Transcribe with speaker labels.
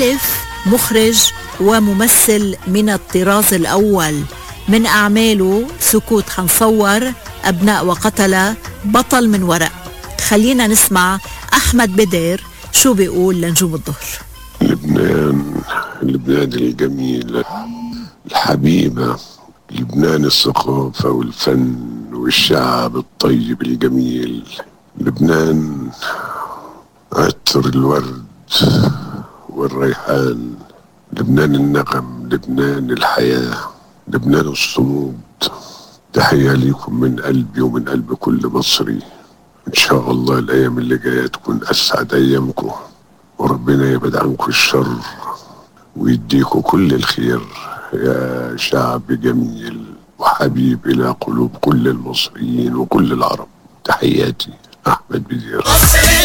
Speaker 1: ألف مخرج وممثل من الطراز الأول من أعماله سكوت حنصور أبناء وقتلة بطل من ورق خلينا نسمع أحمد بدر شو بيقول لنجوم الظهر
Speaker 2: لبنان لبنان الجميلة الحبيبة لبنان الثقافة والفن والشعب الطيب الجميل لبنان عطر الورد والريحان لبنان النغم لبنان الحياة لبنان الصمود تحية ليكم من قلبي ومن قلب كل مصري إن شاء الله الأيام اللي جاية تكون أسعد أيامكم وربنا يبعد عنكم الشر ويديكم كل الخير يا شعب جميل وحبيب إلى قلوب كل المصريين وكل العرب تحياتي أحمد بدير